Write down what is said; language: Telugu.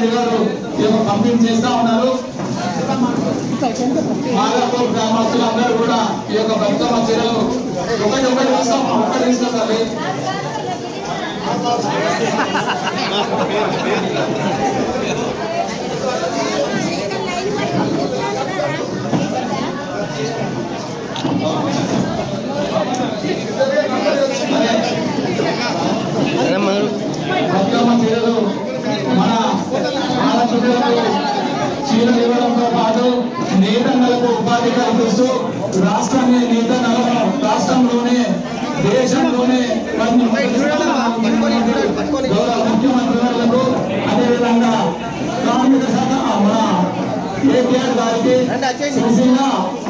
రెడ్డి గారు ఈ యొక్క పంపిణీ చేస్తా ఉన్నారు మాదాపూర్ గ్రామస్తులందరూ కూడా ఈ యొక్క బతుకమ్మ చీరలు ఒకటి ఒకటి వస్తాం ఒకటి తీసుకొస్తాలి బతుకమ్మ చీరలు మన ఆడపిల్లలకు చీరలు ఇవ్వడంతో పాటు నేతన్నలకు ఉపాధి కల్పిస్తూ రాష్ట్రాన్ని నేతన్నలను రాష్ట్రంలోనే దేశంలోనే కొన్ని గౌరవ ముఖ్యమంత్రులకు అదేవిధంగా కార్మిక శాఖ మన కేటీఆర్ గారికి సిరిసిల్ల